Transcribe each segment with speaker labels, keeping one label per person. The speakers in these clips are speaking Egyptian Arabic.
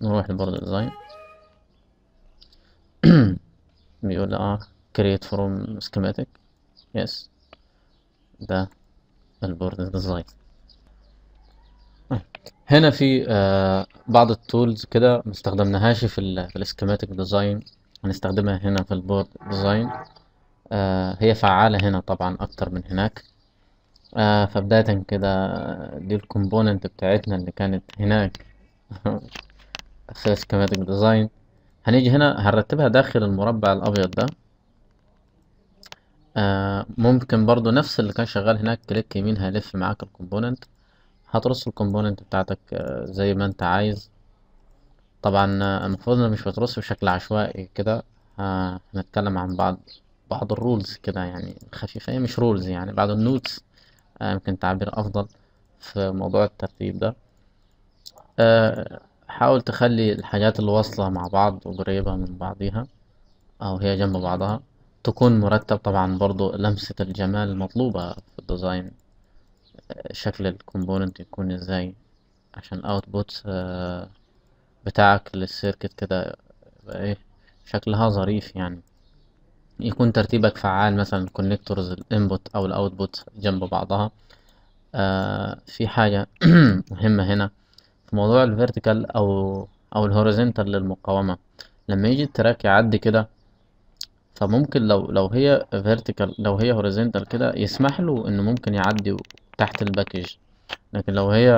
Speaker 1: نروح لبورد ديزاين بيقول لي اه create from schematic yes ده البورد ديزاين هنا في آه بعض التولز كده مستخدمناهاش في ال في السكيماتيك ديزاين هنستخدمها هنا في البورد ديزاين آه هي فعالة هنا طبعا أكتر من هناك آه فبداية كده دي الكومبوننت بتاعتنا اللي كانت هناك في سكيماتيك ديزاين هنيجي هنا هنرتبها داخل المربع الأبيض ده آه ممكن برضو نفس اللي كان شغال هناك كليك يمين هيلف معاك الكومبوننت هترص الكومبوننت بتاعتك آه زي ما انت عايز طبعا آه، المفروض انه مش بترص بشكل عشوائي كده آه، هنتكلم عن بعض بعض الرولز كده يعني خفيفة هي مش رولز يعني بعض النوتس آه، يمكن تعبير أفضل في موضوع الترتيب ده آه، حاول تخلي الحاجات اللي واصلة مع بعض وقريبة من بعضيها أو هي جنب بعضها تكون مرتب طبعا برضو لمسة الجمال مطلوبة في الديزاين آه، شكل الكومبوننت يكون ازاي عشان اوتبوت بتاعك للسيركت كده يبقى ايه شكلها ظريف يعني يكون ترتيبك فعال مثلا الكونكتورز الانبوت او الاوتبوت جنب بعضها آه في حاجة مهمة هنا في موضوع الفيرتيكال او او الهوريزونتال للمقاومة لما يجي التراك يعدي كده فممكن لو لو هي فيرتيكال لو هي هوريزونتال كده يسمح له انه ممكن يعدي تحت الباكج لكن لو هي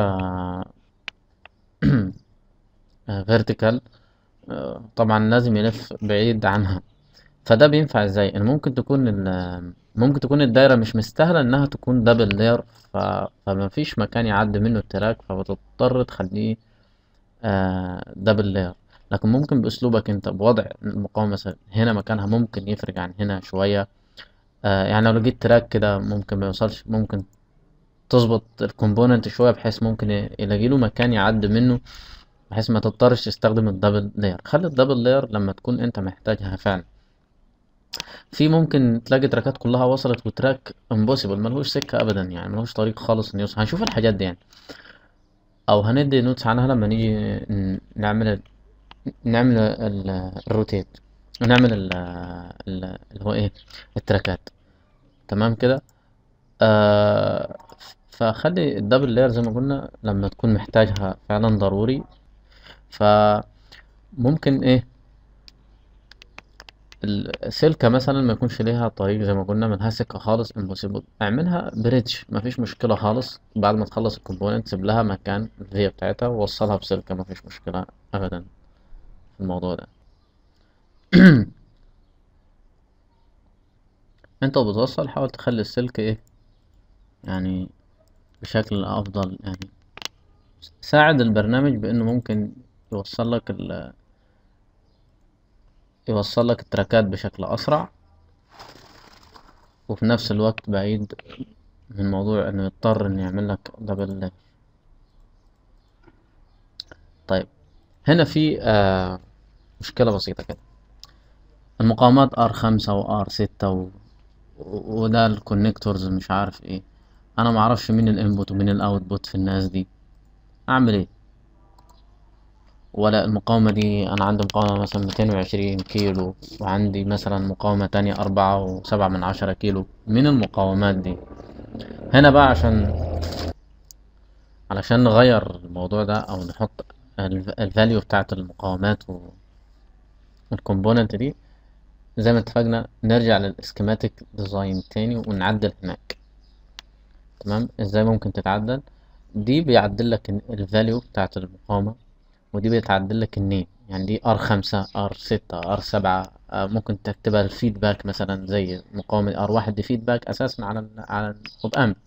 Speaker 1: فيرتيكال طبعا لازم يلف بعيد عنها فده بينفع ازاي ان ممكن تكون ال ممكن تكون الدايرة مش مستاهلة انها تكون دبل لاير ف... فما فيش مكان يعدي منه التراك فبتضطر تخليه دبل لاير لكن ممكن باسلوبك انت بوضع المقاومة مثلا هنا مكانها ممكن يفرق عن هنا شوية آه يعني لو لقيت تراك كده ممكن ما يوصلش ممكن تظبط الكومبوننت شوية بحيث ممكن يلاقي له مكان يعدي منه بحيث ما تضطرش تستخدم الدبل لاير خلي الدبل لاير لما تكون انت محتاجها فعلا في ممكن تلاقي تراكات كلها وصلت وتراك امبوسيبل ملهوش سكة ابدا يعني ملهوش طريق خالص انه يوصل هنشوف الحاجات دي يعني او هندي نوتس عنها لما نيجي ن- نعمل ال- نعمل ال- الروتيت ونعمل ال- ال- اللي هو ايه التراكات تمام كده آه فخلي الدبل لاير زي ما قلنا لما تكون محتاجها فعلا ضروري فممكن ايه السلكة مثلا ما يكونش ليها طريق زي ما قلنا ملهاش سكة خالص impossible اعملها بريدج مفيش مشكلة خالص بعد ما تخلص الكومبوننت سيب لها مكان الفي بتاعتها ووصلها بسلكة مفيش مشكلة ابدا في الموضوع ده انت وبتوصل حاول تخلي السلك ايه يعني بشكل افضل يعني ساعد البرنامج بانه ممكن يوصل لك ال يوصل لك التراكات بشكل اسرع وفي نفس الوقت بعيد من موضوع انه يضطر انه يعمل لك دبل طيب هنا في آه مشكلة بسيطة كده المقاومات ار خمسة وار ستة و... و- وده الكونكتورز مش عارف ايه انا معرفش مين الانبوت ومين الاوتبوت في الناس دي اعمل ايه ولا المقاومة دي أنا عندي مقاومة مثلا ميتين وعشرين كيلو وعندي مثلا مقاومة تانية أربعة وسبعة من عشرة كيلو من المقاومات دي هنا بقى عشان علشان نغير الموضوع ده أو نحط الفاليو بتاعت المقاومات والكومبوننت دي زي ما اتفقنا نرجع للسكيماتيك ديزاين تاني ونعدل هناك تمام ازاي ممكن تتعدل دي بيعدل لك الفاليو بتاعت المقاومة ودي بتعدل لك النيم يعني دي ار خمسة ار ستة ار سبعة آه، ممكن تكتبها الفيدباك مثلا زي مقاومة ار واحد دي فيدباك اساسا على ال على الاوب امب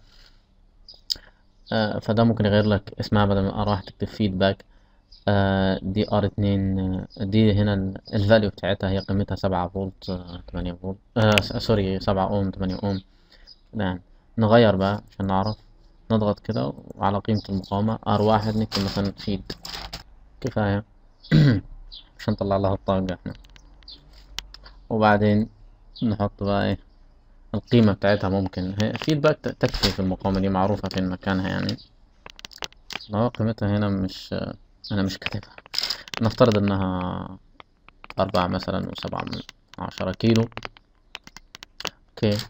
Speaker 1: آه، فده ممكن يغير لك اسمها بدل من ار واحد تكتب فيدباك آه، دي ار اتنين آه، دي هنا الفاليو بتاعتها هي قيمتها سبعة فولت آه، تمانية فولت آه س- سوري سبعة اوم تمانية اوم يعني نغير بقى عشان نعرف نضغط كده وعلى قيمة المقاومة ار واحد نكتب مثلا فيد كفاية عشان نطلع لها الطاقة احنا وبعدين نحط بقى ايه القيمة بتاعتها ممكن هي فيدباك تكفي في المقاومة دي معروفة فين مكانها يعني لو قيمتها هنا مش أنا مش كاتبها نفترض انها أربعة مثلا وسبعة من عشرة كيلو اوكي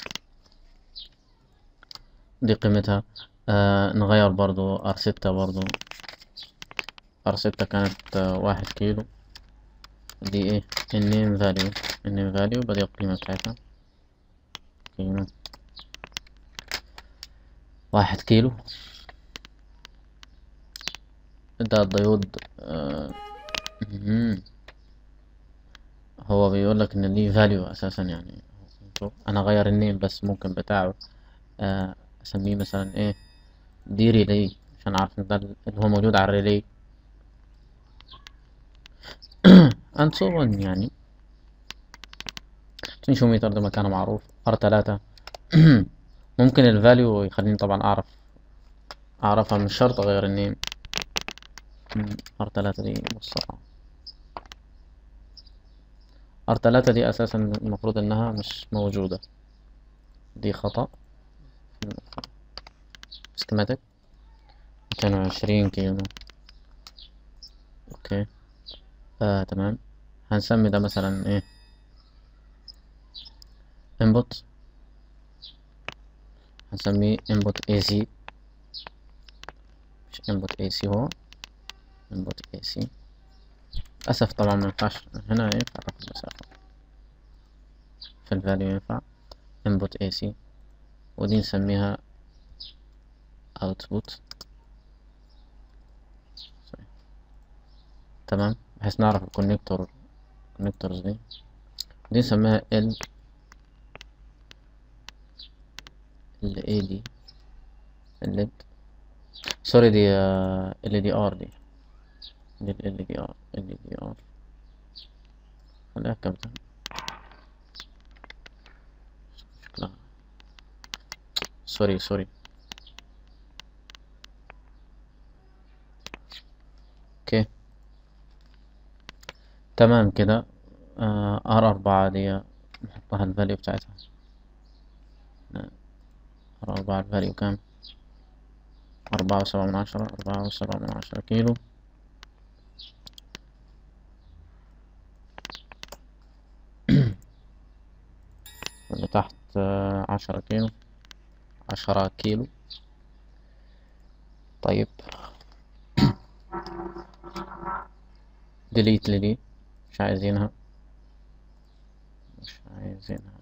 Speaker 1: دي قيمتها آه نغير برضو ار ستة برضو ار ستة كانت آه واحد كيلو دي ايه النيم فاليو النيم فاليو بدي القيمة بتاعتها كيلو واحد كيلو ده الديود آه هو بيقول لك ان دي فاليو اساسا يعني انا غير النيم بس ممكن بتاعه آه اسميه مثلا ايه دي ريلي عشان اعرف ان ده اللي هو موجود على الريلي and so on يعني متر ده مكانه معروف ار تلاتة ممكن الفاليو يخليني طبعا اعرف اعرفها مش شرط اغير النيم ار تلاتة دي بصراحة ار تلاتة دي اساسا المفروض انها مش موجودة دي خطأ سكيماتيك ميتين وعشرين كيلو اوكي آه تمام هنسمي ده مثلا ايه input هنسميه input AC مش input AC هو input AC للأسف طبعا مينفعش هنا ينفع تاخد مسافة في الفاليو ينفع input AC ودي نسميها output تمام بحيث نعرف الكونكتور الكونكتورز دي دي نسميها ال ال اي دي الليد سوري دي ال دي ار دي دي ال دي ار ال دي ار خليها كابتن شكلها سوري سوري اوكي تمام كده ار اربعة دي نحطها الفاليو بتاعتها ار اربعة الفاليو كام أربعة وسبعة من عشرة أربعة وسبعة من عشرة كيلو اللي تحت عشرة كيلو عشرة كيلو طيب ديليت لدي مش عايزينها مش عايزينها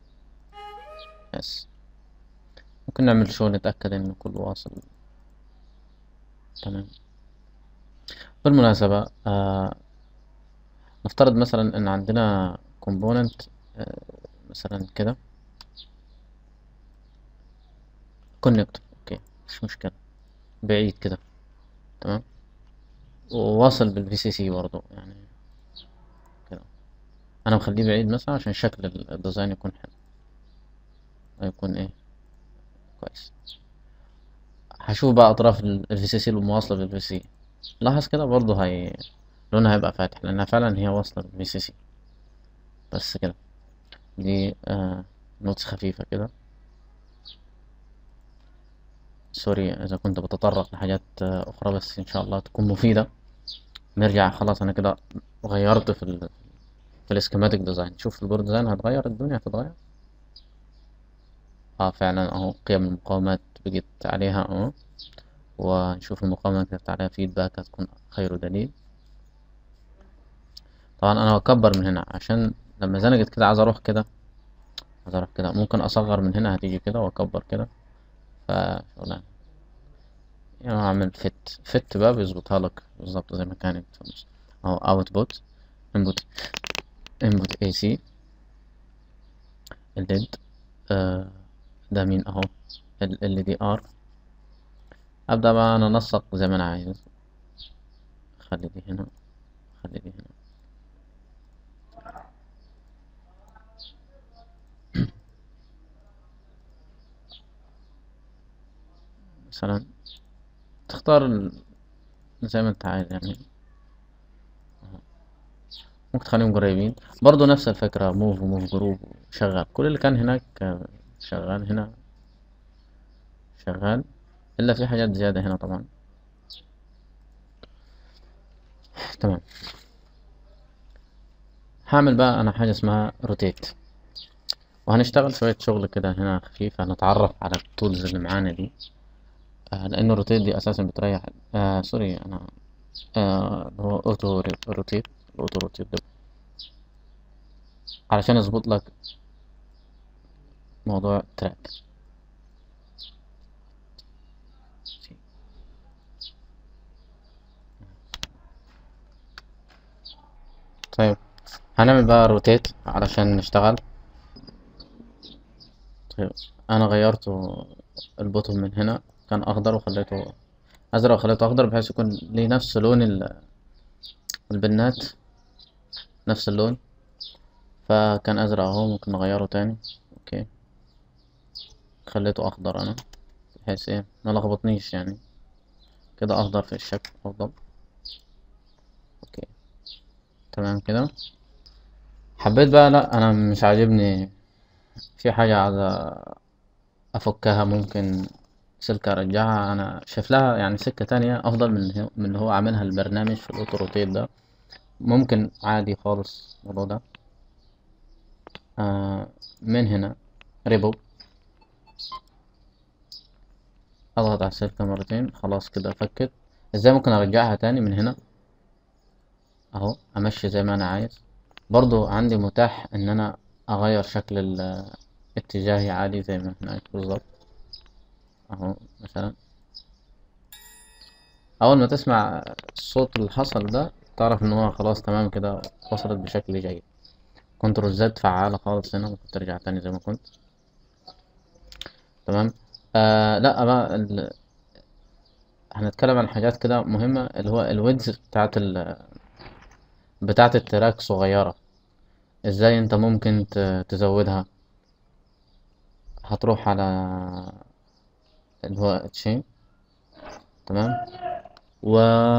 Speaker 1: بس ممكن نعمل شو نتأكد ان كله واصل تمام بالمناسبة آه نفترض مثلا ان عندنا كومبوننت آه مثلا كده كونكتور اوكي مش مشكلة بعيد كده تمام وواصل بالفي سي سي برضه يعني كده انا مخليه بعيد مثلا عشان شكل الديزاين يكون حلو يكون ايه كويس هشوف بقى اطراف الفي سي سي المواصلة بالفي سي لاحظ كده برضه هي لونها هيبقى فاتح لانها فعلا هي واصلة بالفي سي سي بس كده دي آه نوتس خفيفة كده سوري اذا كنت بتطرق لحاجات اخرى بس ان شاء الله تكون مفيدة نرجع خلاص انا كده غيرت في ال في السكيماتيك ديزاين شوف البورد ديزاين هتغير الدنيا هتتغير اه فعلا اهو قيم المقاومات بقيت عليها اهو ونشوف المقاومة كتبت عليها فيدباك هتكون خير دليل طبعا انا بكبر من هنا عشان لما زنقت كده عايز اروح كده عايز اروح كده ممكن اصغر من هنا هتيجي كده واكبر كده فشغلانة يعني اعمل فت فت بقى بيظبطها لك بالظبط زي ما كانت في النص اهو اوتبوت انبوت انبوت اي سي الليد آه ده مين اهو ال دي ار ابدا بقى انا انسق زي ما انا عايز خلي دي هنا خلي دي هنا مثلا تختار زي ما انت عايز يعني ممكن تخليهم قريبين برضو نفس الفكرة موف وموف جروب شغال كل اللي كان هناك شغال هنا شغال الا في حاجات زيادة هنا طبعا تمام هعمل بقى انا حاجة اسمها روتيت وهنشتغل شوية شغل كده هنا خفيف هنتعرف على التولز اللي معانا دي آه لأن الروتيت دي أساسا بتريح آه سوري أنا آه اللي هو أوتو روتيت الأوتو روتيت ده علشان يظبط لك موضوع تراك طيب هنعمل بقى روتيت علشان نشتغل طيب انا غيرت البوتوم من هنا كان اخضر وخليته ازرق وخليته اخضر بحيث يكون ليه نفس لون ال- البنات نفس اللون فكان ازرق اهو ممكن نغيره تاني اوكي خليته اخضر انا بحيث ايه ما لخبطنيش يعني كده اخضر في الشكل افضل اوكي تمام كده حبيت بقى لا انا مش عاجبني في حاجة عايز افكها ممكن سلكة ارجعها انا شايف لها يعني سكة تانية افضل من اللي هو- من اللي هو عاملها البرنامج في الاوتو روتيت ده ممكن عادي خالص الموضوع ده آه من هنا ريبو اضغط على السلكة مرتين خلاص كده فكت ازاي ممكن ارجعها تاني من هنا اهو امشي زي ما انا عايز برضو عندي متاح ان انا اغير شكل ال- اتجاهي عادي زي ما هناك بالظبط اهو مثلا اول ما تسمع الصوت اللي حصل ده تعرف ان هو خلاص تمام كده وصلت بشكل جيد كنترول زد فعالة خالص هنا ممكن ترجع تاني زي ما كنت تمام آه لا بقى ال... هنتكلم عن حاجات كده مهمة اللي هو الويدز بتاعت ال... بتاعت التراك صغيرة ازاي انت ممكن ت... تزودها هتروح على اللي هو تشين تمام و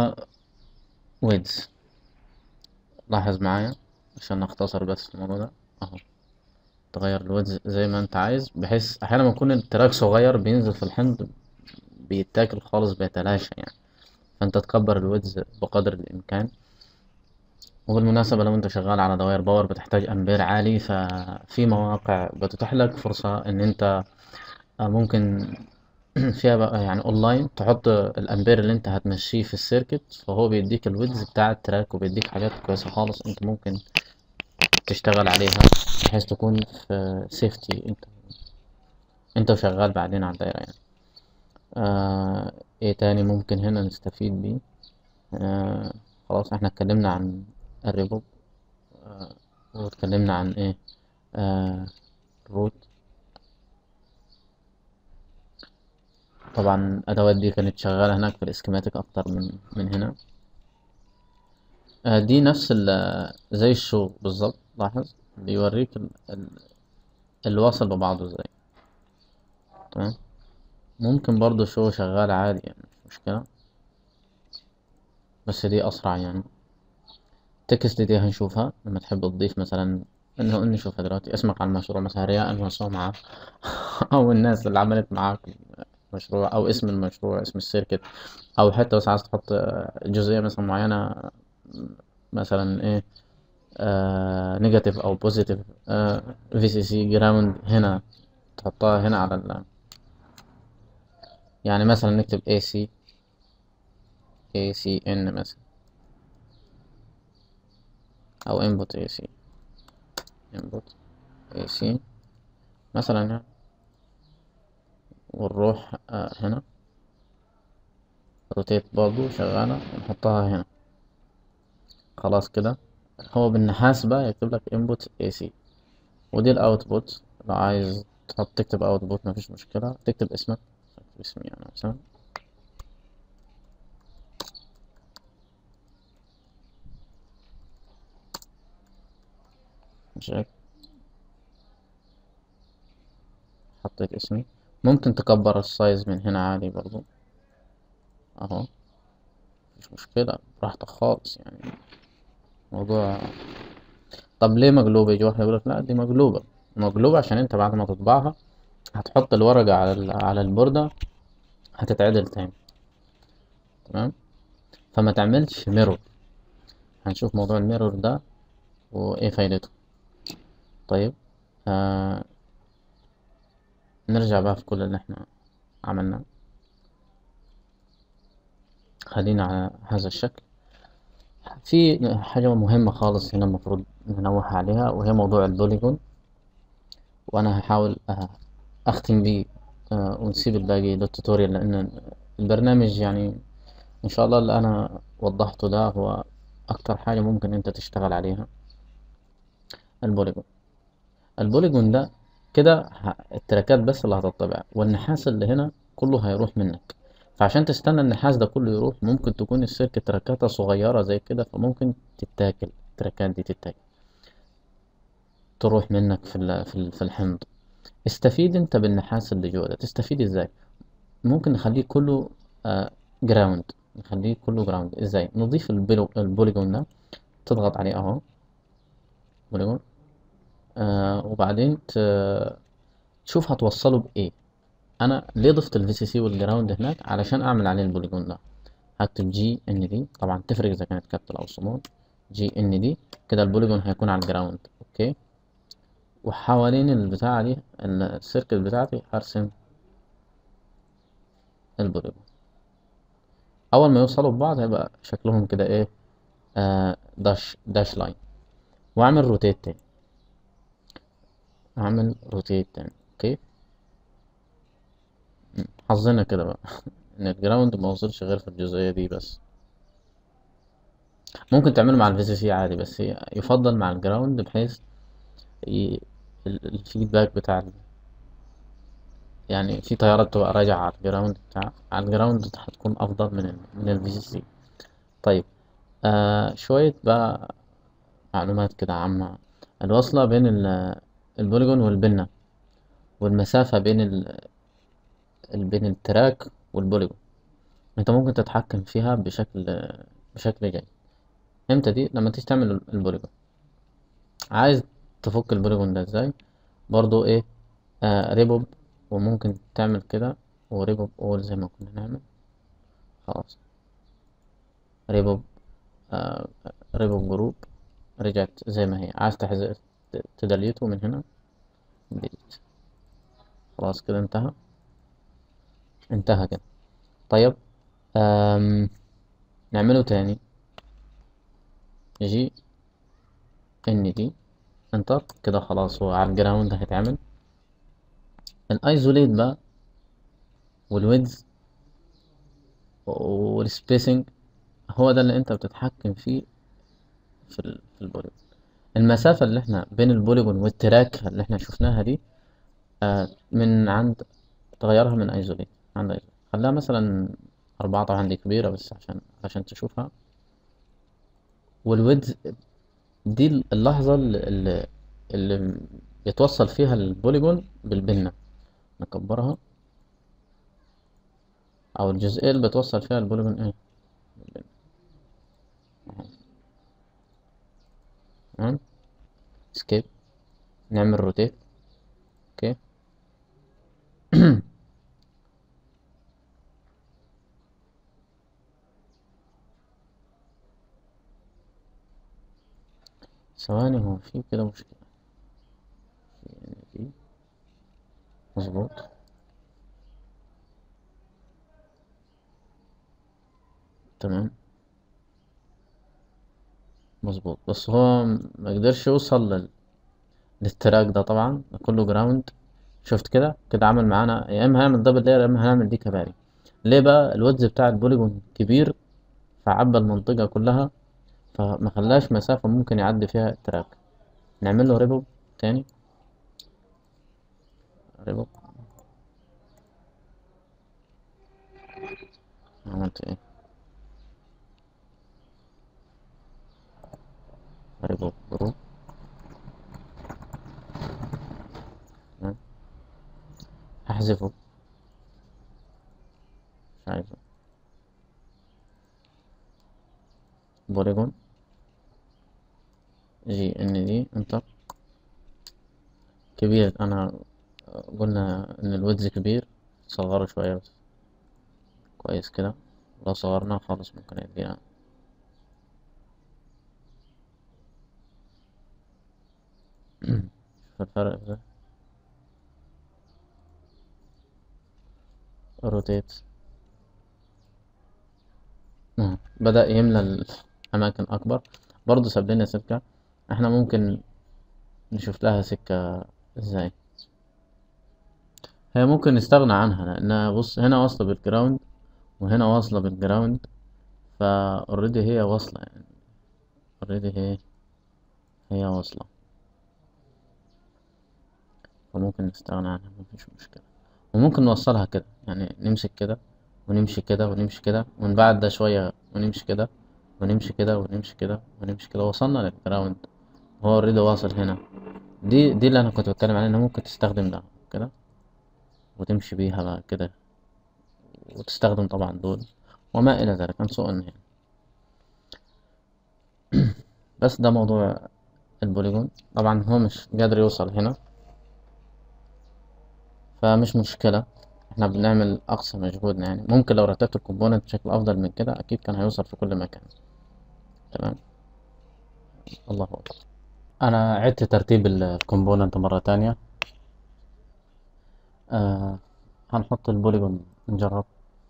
Speaker 1: ويدز لاحظ معايا عشان نختصر بس الموضوع ده اهو تغير الويدز زي ما انت عايز بحيث احيانا بيكون التراك صغير بينزل في الحمض بيتاكل خالص بيتلاشى يعني فانت تكبر الويدز بقدر الامكان وبالمناسبة لو انت شغال على دوائر باور بتحتاج امبير عالي ففي مواقع بتتيح لك فرصة ان انت ممكن فيها بقى يعني اونلاين تحط الامبير اللي انت هتمشيه في السيركت فهو بيديك الويدز بتاع التراك وبيديك حاجات كويسة خالص انت ممكن تشتغل عليها بحيث تكون في سيفتي انت انت وشغال بعدين على الدايرة يعني آه ايه تاني ممكن هنا نستفيد بيه آه خلاص احنا اتكلمنا عن الريبوب آه واتكلمنا عن ايه آه الروت طبعا الادوات دي كانت شغالة هناك في الاسكيماتيك اكتر من من هنا آه دي نفس ال زي الشو بالظبط لاحظ بيوريك ال ال الواصل ببعضه ازاي تمام ممكن برضو شو شغال عادي يعني مش مشكلة بس دي اسرع يعني التكست دي هنشوفها لما تحب تضيف مثلا انه نشوفها دلوقتي اسمك على المشروع مثلا رياء وسمعة او الناس اللي عملت معاك المشروع او اسم المشروع اسم السيركت او حتى بس عايز تحط جزئية مثلا معينة مثلا ايه نيجاتيف او بوزيتيف في سي سي جراوند هنا تحطها هنا على ال يعني مثلا نكتب اي سي اي سي ان مثلا او input AC input AC مثلا يعني ونروح آه هنا روتيت برضو شغالة ونحطها هنا خلاص كده هو بالنحاس بقى يكتب لك input AC ودي الاوتبوت لو عايز تحط تكتب اوتبوت مفيش مشكلة تكتب اسمك اكتب اسمي انا مثلا جاك حطيت اسمي ممكن تكبر السايز من هنا عادي برضو اهو مش مشكلة براحتك خالص يعني موضوع طب ليه مقلوبة يجي واحد يقولك لا دي مقلوبة مقلوبة عشان انت بعد ما تطبعها هتحط الورقة على على البوردة هتتعدل تاني تمام فما تعملش ميرور هنشوف موضوع الميرور ده وايه فايدته طيب آه نرجع بقى في كل اللي احنا عملناه خلينا على هذا الشكل في حاجة مهمة خالص هنا المفروض ننوه عليها وهي موضوع البوليجون وأنا هحاول أه- أختم بيه أه، ونسيب الباقي للتوتوريال لأن البرنامج يعني إن شاء الله اللي أنا وضحته ده هو أكتر حاجة ممكن أنت تشتغل عليها البوليجون البوليجون ده كده ه- التراكات بس اللي هتطبع والنحاس اللي هنا كله هيروح منك فعشان تستنى النحاس ده كله يروح ممكن تكون السلك تراكاتها صغيرة زي كده فممكن تتاكل التراكات دي تتاكل تروح منك في ال- في ال- في الحمض استفيد انت بالنحاس اللي جوه ده تستفيد ازاي ممكن نخليه كله جراوند نخليه كله جراوند ازاي نضيف البولو- البوليجون ده تضغط عليه اهو بوليجون آه وبعدين ت- تشوف هتوصله بايه انا ليه ضفت الفي سي سي والجراوند هناك علشان اعمل عليه البوليجون ده هكتب جي ان دي طبعا تفرق اذا كانت كابيتال او صمود جي ان دي كده البوليجون هيكون على الجراوند اوكي وحوالين البتاعة دي السيركل بتاعتي هرسم البوليجون اول ما يوصلوا ببعض هيبقى شكلهم كده ايه آه داش داش لاين واعمل روتيت تاني اعمل روتيت تاني اوكي م، حظنا كده بقى ان الجراوند ما وصلش غير في الجزئية دي بس ممكن تعمله مع الفي سي سي عادي بس يفضل مع الجراوند بحيث ي... ال- الفيدباك بتاع ال... يعني في طيارات تبقى راجعة على الجراوند بتاع على الجراوند هتكون افضل من ال... من الفي سي سي طيب آه شوية بقى معلومات كده عامة الوصلة بين ال... البوليجون والبنة والمسافة بين ال... ال- بين التراك والبوليجون انت ممكن تتحكم فيها بشكل بشكل جيد امتى دي لما تيجي تعمل البوليجون عايز تفك البوليجون ده ازاي برضو ايه آه ريبوب وممكن تعمل كده وريبوب اول زي ما كنا نعمل خلاص ريبوب آه ريبوب جروب رجعت زي ما هي عايز تحذف تدليته من هنا ديليت خلاص كده انتهى انتهى كده طيب آم نعمله تاني جي ان دي انتر كده خلاص هو على الجراوند هيتعمل الايزوليت بقى والويدز والسبيسنج هو ده اللي انت بتتحكم فيه في ال- في البوليجون المسافة اللي احنا بين البوليجون والتراك اللي احنا شفناها دي آه من عند تغيرها من ايزوليت عند ايزوليت خليها مثلا أربعة طبعا دي كبيرة بس عشان عشان تشوفها والويدز دي اللحظة اللي, اللي بيتوصل فيها البوليجون بالبنة نكبرها أو الجزئية اللي بتوصل فيها البوليجون ايه بالبنة أهو. تمام اسكيب نعمل روتيت اوكي ثواني هو في كده مشكلة يعني دي مظبوط تمام مظبوط بس هو ما قدرش يوصل لل... للتراك ده طبعا ده كله جراوند شفت كده كده عمل معانا يا اما هنعمل دبل لاير يا اما هنعمل دي كباري ليه بقى الويدز بتاع البوليجون كبير فعبى المنطقة كلها فما خلاش مسافة ممكن يعدي فيها التراك نعمل له ريبوب تاني ريبوب عملت ايه ريبوب جروب تمام هحذفه مش عايزه بوليجون جي ان دي انتر كبير انا قلنا ان الويدز كبير صغره شوية بس كويس كده لو صغرناه خالص ممكن يدينا شوف الفرق ازاي روتيت بدأ يملى الأماكن أكبر برضه ساب لنا سكة احنا ممكن نشوف لها سكة ازاي هي ممكن نستغنى عنها لأنها بص هنا واصلة بالجراوند وهنا واصلة بالجراوند فا اوريدي هي واصلة يعني اوريدي هي هي واصلة فممكن نستغنى عنها مفيش مشكلة وممكن نوصلها كده يعني نمسك كده ونمشي كده ونمشي كده ونبعد ده شوية ونمشي كده ونمشي كده ونمشي كده ونمشي كده وصلنا للجراوند هو اوريدي واصل هنا دي دي اللي انا كنت بتكلم عليها ان ممكن تستخدم ده كده وتمشي بيها بقى كده وتستخدم طبعا دول وما الى ذلك عن سوء يعني بس ده موضوع البوليجون طبعا هو مش قادر يوصل هنا فمش مشكلة احنا بنعمل اقصى مجهودنا يعني ممكن لو رتبت الكومبوننت بشكل افضل من كده اكيد كان هيوصل في كل مكان تمام الله اكبر انا عدت ترتيب الكومبوننت مرة تانية آه هنحط البوليجون نجرب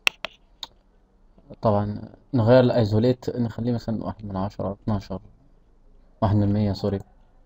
Speaker 1: طبعا نغير الايزوليت نخليه مثلا واحد من عشرة اتناشر واحد من مية سوري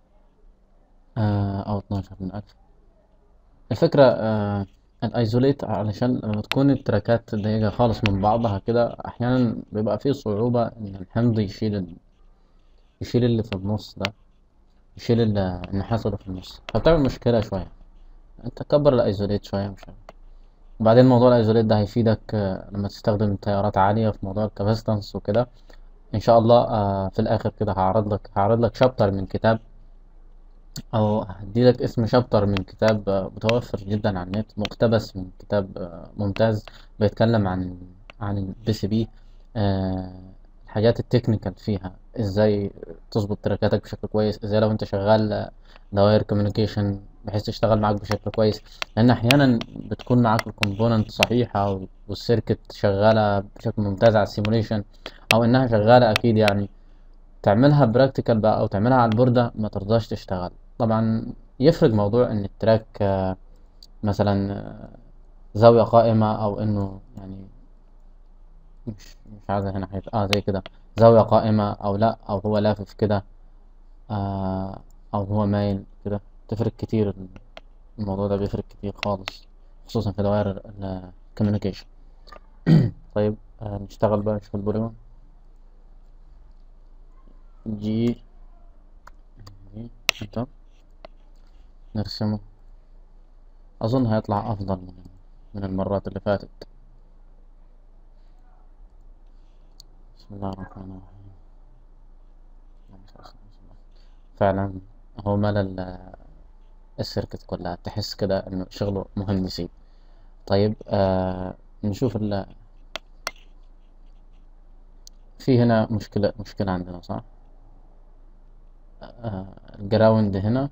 Speaker 1: آه او اتناشر من الف الفكرة آه الايزوليت علشان لما تكون التراكات ضيقة خالص من بعضها كده احيانا بيبقى فيه صعوبة ان الحمض يشيل ال... يشيل اللي في النص ده يشيل ال- النحاس اللي في النص فبتعمل مشكلة شوية انت كبر الايزوليت شوية مش عارف وبعدين موضوع الايزوليت ده هيفيدك آه، لما تستخدم تيارات عالية في موضوع الكاباستنس وكده ان شاء الله آه، في الاخر كده هعرض لك هعرض لك شابتر من كتاب او هديلك اسم شابتر من كتاب آه، متوفر جدا على النت مقتبس من كتاب آه، ممتاز بيتكلم عن عن البي سي بي الحاجات التكنيكال فيها ازاي تظبط تراكاتك بشكل كويس ازاي لو انت شغال آه، دوائر كوميونيكيشن بحيث تشتغل معاك بشكل كويس لان احيانا بتكون معاك الكومبوننت صحيحة والسيركت شغالة بشكل ممتاز على السيموليشن او انها شغالة اكيد يعني تعملها براكتيكال بقى او تعملها على البوردة ما ترضاش تشتغل طبعا يفرق موضوع ان التراك آه، مثلا آه، زاوية قائمة او انه يعني مش مش عايز هنا حيث اه زي كده زاوية قائمة او لا او هو لافف كده آه او هو مايل كده تفرق كتير الموضوع ده بيفرق كتير خالص خصوصا في دوائر الكوميونيكيشن طيب آه نشتغل بقى نشوف البوليمون جي جي انتر نرسمه اظن هيطلع افضل من من المرات اللي فاتت بسم الله الرحمن الرحيم اللهم صل وسلم على رسول الله. فعلا هو ملل السيركت كلها تحس كده انه شغله مهندسين طيب آه نشوف ال في هنا مشكلة مشكلة عندنا صح آه الجراوند هنا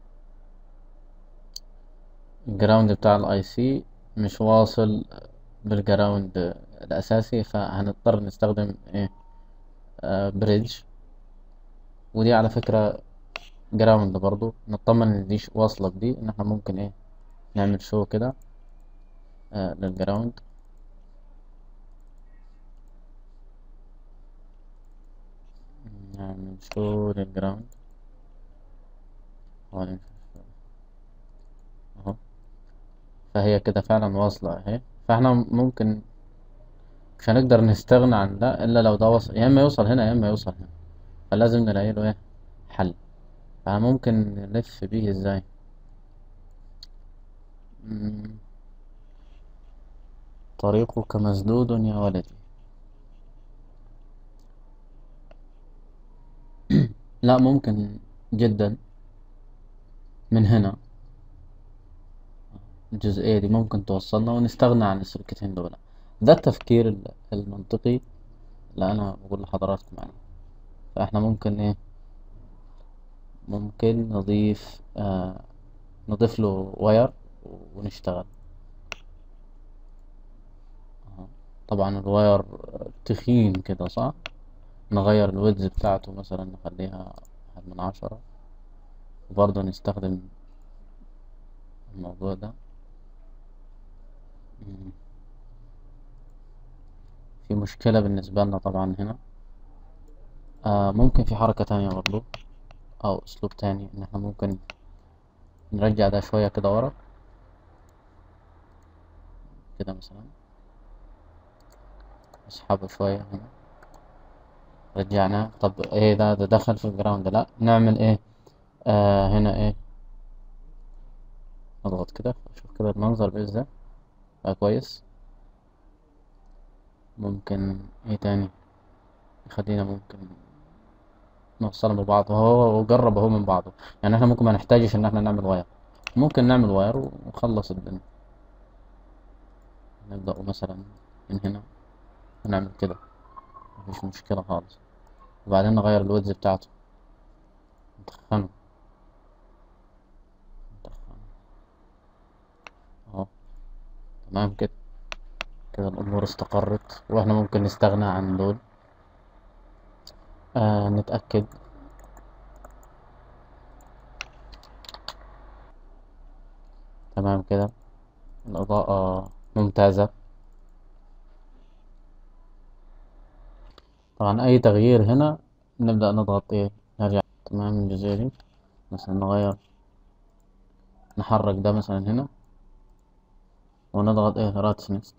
Speaker 1: الجراوند بتاع الاي سي مش واصل بالجراوند الاساسي فهنضطر نستخدم ايه آه بريدج ودي على فكرة جراوند برضو نطمن ان دي ش- واصلة بدي ان احنا ممكن ايه نعمل شو كده آه للجراوند نعمل شو للجراوند أهو نمشي شو. اهو فهي كده فعلا واصلة اهي فاحنا ممكن مش هنقدر نستغنى عن ده الا لو ده وصل يا اما يوصل هنا يا اما يوصل هنا فلازم نلاقي له ايه حل فممكن نلف بيه ازاي مم، طريقك مسدود يا ولدي لا ممكن جدا من هنا الجزئية دي ممكن توصلنا ونستغنى عن السلكتين دول ده التفكير ال- المنطقي اللي أنا بقول لحضراتكم يعني فإحنا ممكن إيه ممكن نضيف آه نضيف له واير ونشتغل أهو. طبعا الواير تخين كده صح نغير الويدز بتاعته مثلا نخليها واحد من عشرة وبرضه نستخدم الموضوع ده مم. في مشكلة بالنسبة لنا طبعا هنا آه ممكن في حركة تانية برضو أو أسلوب تاني إن احنا ممكن نرجع ده شوية كده ورا كده مثلا نسحبه شوية هنا رجعناه طب ايه ده ده دخل في الجراوند لا نعمل ايه آه هنا ايه نضغط كده شوف كده المنظر بإيه ازاي بقى كويس ممكن ايه تاني خلينا ممكن نوصلهم ببعض هو وجرب اهو من بعضه يعني احنا ممكن ما نحتاجش ان احنا نعمل واير ممكن نعمل واير ونخلص الدنيا نبدأ مثلا من هنا ونعمل كده مفيش مشكلة خالص وبعدين نغير الويدز بتاعته ندخنه ندخنه اهو تمام كده كده الأمور استقرت واحنا ممكن نستغنى عن دول آه نتأكد تمام كده الإضاءة ممتازة طبعا أي تغيير هنا نبدأ نضغط ايه نرجع تمام الجزئية دي مثلا نغير نحرك ده مثلا هنا ونضغط ايه راتس نيكست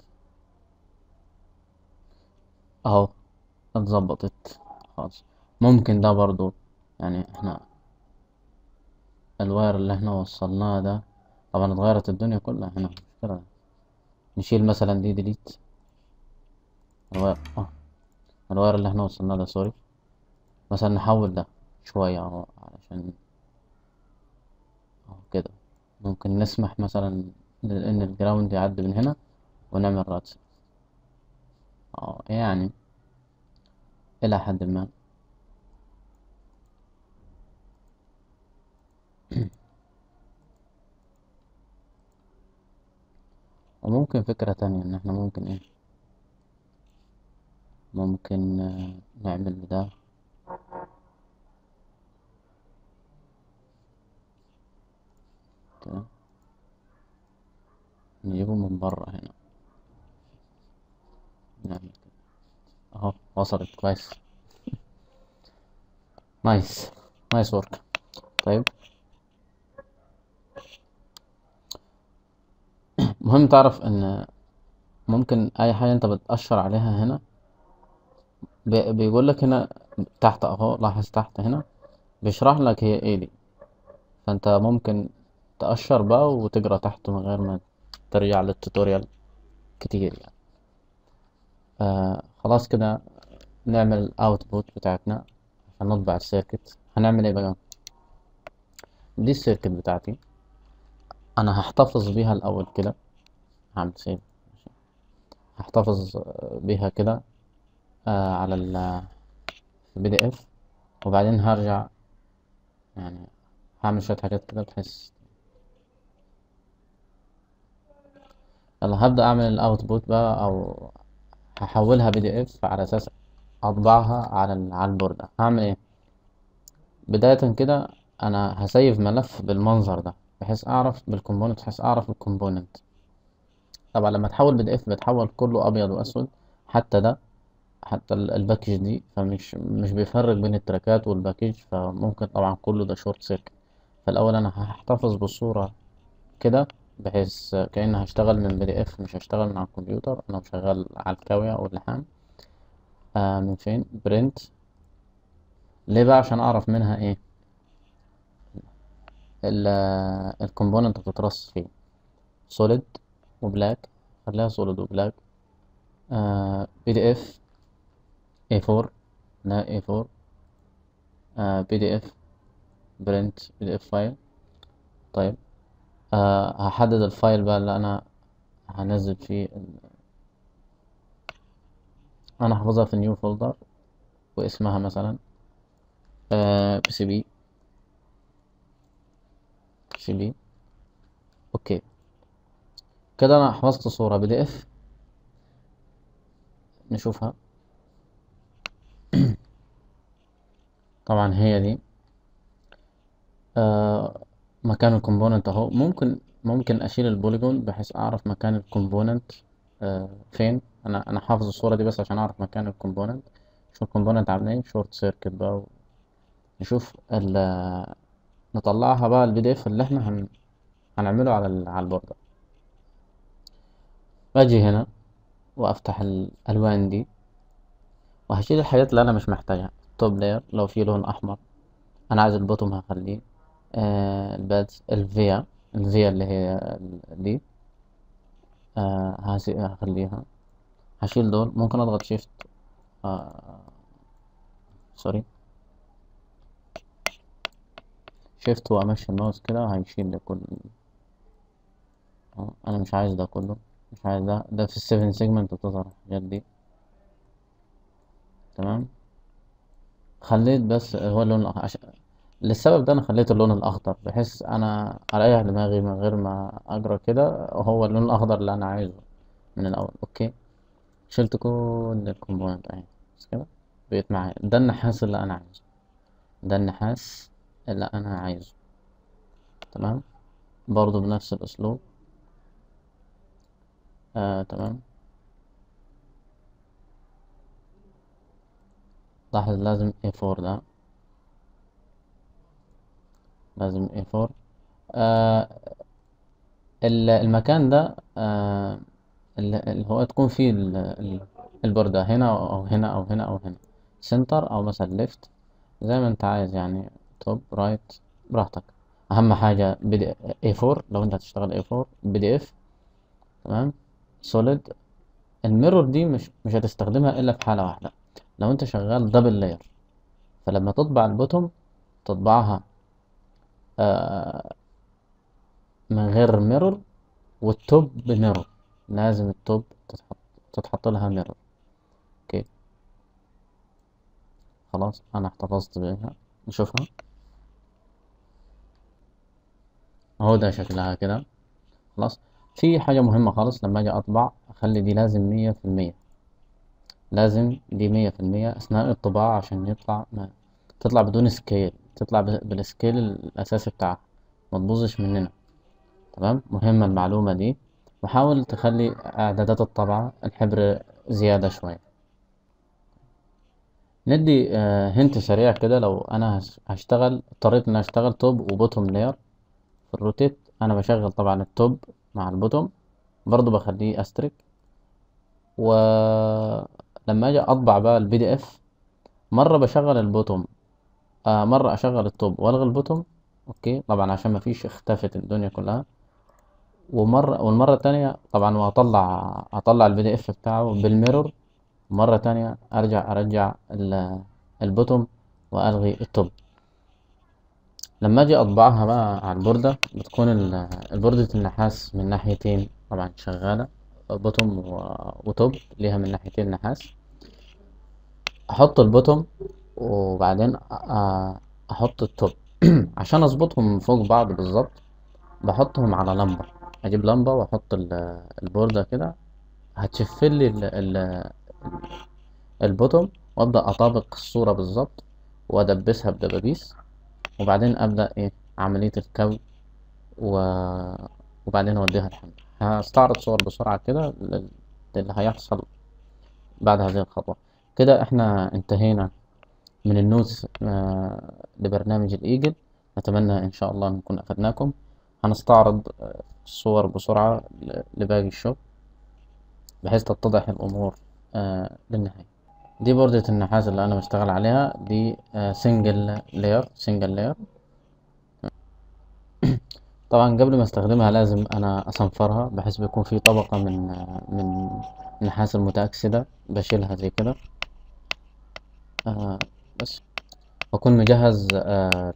Speaker 1: اهو اتظبطت خلاص ممكن ده برضو يعني احنا الواير اللي احنا وصلناه ده طبعا اتغيرت الدنيا كلها هنا مشكلة نشيل مثلا دي ديليت الواير اه الواير اللي احنا وصلناه ده سوري مثلا نحول ده شوية اهو علشان اهو كده ممكن نسمح مثلا ان الجراوند يعدي من هنا ونعمل راتس اه يعني الى حد ما وممكن فكرة تانية ان احنا ممكن ايه ممكن آه، نعمل ده كده نجيبه من برا هنا نعمل كده اهو وصلت كويس نايس نايس ورك طيب مهم تعرف ان ممكن اي حاجة انت بتأشر عليها هنا بي- بيقول لك هنا تحت اهو لاحظ تحت هنا بيشرح لك هي ايه دي فانت ممكن تأشر بقى وتقرا تحته من غير ما ترجع للتوتوريال كتير يعني آه خلاص كده نعمل الاوتبوت بتاعتنا عشان نطبع السيركت هنعمل ايه بقى دي السيركت بتاعتي انا هحتفظ بيها الاول كده هعمل سيف هحتفظ آه، بيها كده آه على ال بي دي اف وبعدين هرجع يعني هعمل شوية حاجات كده بحيث يلا هبدأ أعمل الأوتبوت بقى أو هحولها بي دي اف على أساس أطبعها على ال- على البوردة هعمل ايه بداية كده أنا هسيف ملف بالمنظر ده بحيث أعرف بالكومبوننت بحيث أعرف الكومبوننت طبعا لما تحول بي دي اف بتحول كله أبيض وأسود حتى ده حتى ال- الباكج دي فمش مش بيفرق بين التراكات والباكج فممكن طبعا كله ده شورت سيركت فالأول أنا هحتفظ بالصورة كده بحيث كأني هشتغل من بي دي اف مش هشتغل من على الكمبيوتر أنا شغال على الكاوية أو اللحام آه من فين برنت ليه بقى عشان أعرف منها ايه الكومبوننت بتترص فيه سوليد وبلاك خليها سوليد وبلاك بي دي اف اي 4 لا اي 4 بي دي اف برنت بي دي اف فايل طيب آه هحدد الفايل بقى اللي انا هنزل فيه ال- انا هحفظها في نيو فولدر واسمها مثلا بي سي بي سي بي اوكي كده انا حفظت صورة بي دي اف نشوفها طبعا هي دي آه مكان الكومبوننت اهو ممكن ممكن اشيل البوليجون بحيث اعرف مكان الكومبوننت فين انا انا حافظ الصورة دي بس عشان اعرف مكان الكومبوننت شوف الكومبوننت عامل ايه شورت سيركت بقى نشوف ال نطلعها بقى البي دي اف اللي احنا هن... هنعمله على ال... على البوردة باجي هنا وافتح الالوان دي وهشيل الحاجات اللي انا مش محتاجها توب لاير لو في لون احمر انا عايز البوتوم هخليه آه البادز الفيا الفيا اللي هي دي آه هسي- هخليها هشيل دول ممكن اضغط شيفت آه سوري شيفت وامشي الماوس كده هيشيل ده كله آه انا مش عايز ده كله مش عايز ده ده في السيفن سيجمنت بتظهر الحاجات دي تمام خليت بس هو اللون الأخ- عش... للسبب ده انا خليت اللون الاخضر بحيث انا اريح دماغي من غير ما اجرى كده هو اللون الاخضر اللي انا عايزه من الاول اوكي شلت كل الكومبوننت اهي بس كده بقيت معايا ده النحاس اللي انا عايزه ده النحاس اللي انا عايزه تمام برضو بنفس الاسلوب آه تمام لاحظ لازم A4 ده لازم A4 آه ال- المكان ده آه اللي اللي هو تكون فيه ال- ال- البوردة هنا أو هنا أو هنا أو هنا سنتر أو مثلا ليفت زي ما أنت عايز يعني توب رايت براحتك أهم حاجة بي دي A4 لو أنت هتشتغل A4 بي دي إف تمام سوليد الميرور دي مش مش هتستخدمها إلا في حالة واحدة لو أنت شغال دبل لاير فلما تطبع البوتوم تطبعها آه من غير ميرور والتوب بميرور لازم التوب تتحط تتحط لها ميرور اوكي خلاص انا احتفظت بيها نشوفها اهو ده شكلها كده خلاص في حاجة مهمة خالص لما اجي اطبع اخلي دي لازم مية في المية لازم دي مية في المية اثناء الطباعة عشان يطلع ما تطلع بدون سكيل تطلع ب- بالسكيل الاساسي بتاعها ما تبوظش مننا تمام مهمة المعلومة دي وحاول تخلي اعدادات الطبعة الحبر زيادة شوية ندي آه، هنت سريع كده لو انا هس- هشتغل اضطريت ان أنا اشتغل توب وبوتوم لاير في الروتيت انا بشغل طبعا التوب مع البوتوم برضو بخليه استريك ولما اجي اطبع بقى البي دي اف مرة بشغل البوتوم آه مرة اشغل التوب والغي البوتوم اوكي طبعا عشان ما فيش اختفت الدنيا كلها ومرة والمرة التانية طبعا وهطلع هطلع البي دي اف بتاعه بالميرور مرة تانية ارجع ارجع ال- البوتوم والغي التوب لما اجي اطبعها بقى على البوردة بتكون ال- البوردة النحاس من ناحيتين طبعا شغالة بوتوم و- وتوب ليها من ناحيتين نحاس احط البوتوم وبعدين أ- احط التوب عشان اظبطهم فوق بعض بالظبط بحطهم على لمبة اجيب لمبة واحط ال- البوردة كده هتشفل لي ال- ال- البوتوم وابدا اطابق الصورة بالظبط وادبسها بدبابيس وبعدين ابدا ايه عملية الكوي و... وبعدين اوديها الحمل هستعرض صور بسرعة كده لل- للي هيحصل بعد هذه الخطوة كده احنا انتهينا من النوتس آه، لبرنامج الإيجل نتمنى إن شاء الله نكون أفدناكم هنستعرض آه، الصور بسرعة ل- لباقي الشغل بحيث تتضح الأمور آه، للنهاية دي بوردة النحاس اللي أنا بشتغل عليها دي سنجل لاير سنجل لاير طبعا قبل ما استخدمها لازم أنا أصنفرها بحيث بيكون في طبقة من آه، من النحاس المتأكسدة بشيلها زي كده آه، بس أكون مجهز آه،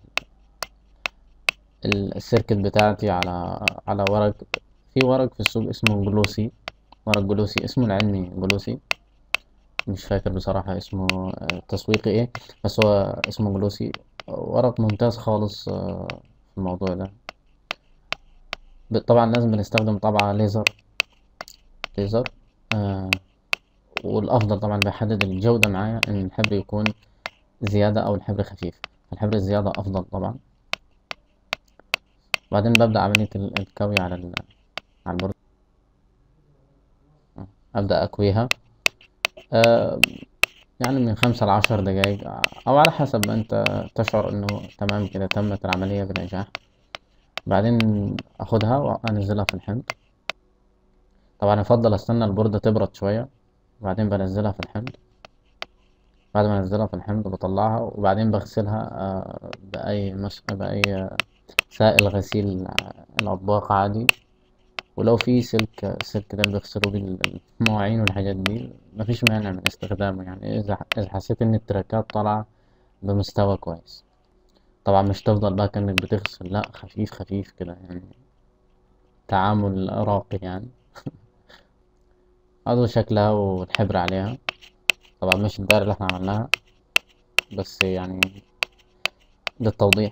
Speaker 1: ال- السيركت بتاعتي على على ورق في ورق في السوق اسمه جلوسي ورق جلوسي اسمه العلمي جلوسي مش فاكر بصراحة اسمه آه، تسويقي ايه بس هو اسمه جلوسي ورق ممتاز خالص آه، في الموضوع ده ب- طبعا لازم بنستخدم طبعة ليزر ليزر آه والأفضل طبعا بحدد الجودة معايا إن الحبر يكون زيادة أو الحبر خفيف الحبر الزيادة أفضل طبعا بعدين ببدأ عملية ال- الكوي على ال- على البوردة أبدأ أكويها آه، يعني من خمسة لعشر دقايق أو على حسب ما أنت تشعر إنه تمام كده تمت العملية بنجاح بعدين أخدها وأنزلها في الحمض طبعا يفضل أستنى البوردة تبرد شوية وبعدين بنزلها في الحمض بعد ما انزلها في الحمض بطلعها وبعدين بغسلها آه، بأي مس... بأي سائل غسيل الأطباق عادي ولو في سلك سلك ده بيغسلوا بيه المواعين والحاجات دي مفيش مانع من استخدامه يعني إذا إذا حسيت إن التراكات طالعة بمستوى كويس طبعا مش تفضل بقى كأنك بتغسل لأ خفيف خفيف كده يعني تعامل راقي يعني هذا شكلها والحبر عليها طبعا مش الدائرة اللي احنا عملناها بس يعني للتوضيح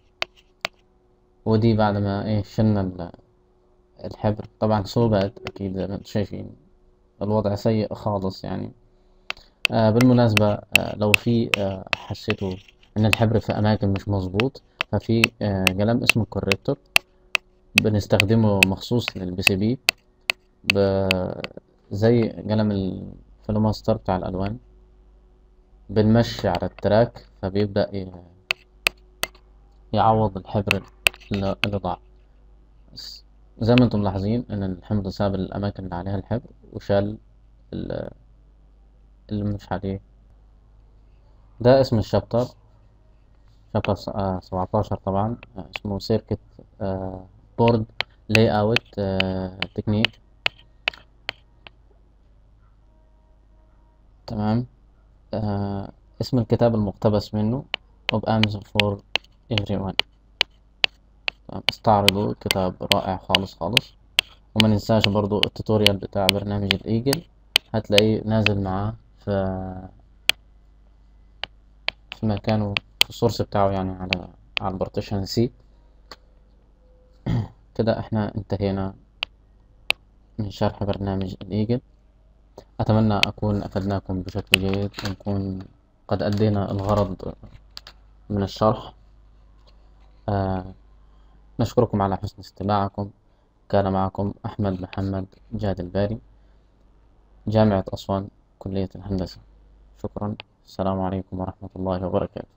Speaker 1: ودي بعد ما ايه شلنا ال- الحبر طبعا صوبت اكيد زي ما انتم شايفين الوضع سيء خالص يعني آه بالمناسبة آه لو في آه حسيتوا ان الحبر في اماكن مش مظبوط ففي آه قلم اسمه كوريكتور بنستخدمه مخصوص للبي سي بي زي قلم الفلوماستر بتاع الالوان بنمشي على التراك فبيبدأ ي- يعوض الحبر اللي اللي ضاع بس زي ما انتم ملاحظين ان الحمض ساب الاماكن اللي عليها الحبر وشال ال- اللي مش عليه ده اسم الشابتر شابتر سبعتاشر طبعا آه، اسمه سيركت بورد لاي اوت تكنيك تمام آه، اسم الكتاب المقتبس منه of Amazon for everyone تمام، استعرضوا كتاب رائع خالص خالص وما ننساش برضو التوتوريال بتاع برنامج الايجل هتلاقيه نازل معاه في في مكانه في السورس بتاعه يعني على على البارتيشن سي كده احنا انتهينا من شرح برنامج الايجل اتمنى اكون افدناكم بشكل جيد ونكون قد ادينا الغرض من الشرح آه نشكركم على حسن استماعكم كان معكم أحمد محمد جاد الباري جامعة أسوان كلية الهندسة شكرا السلام عليكم ورحمة الله وبركاته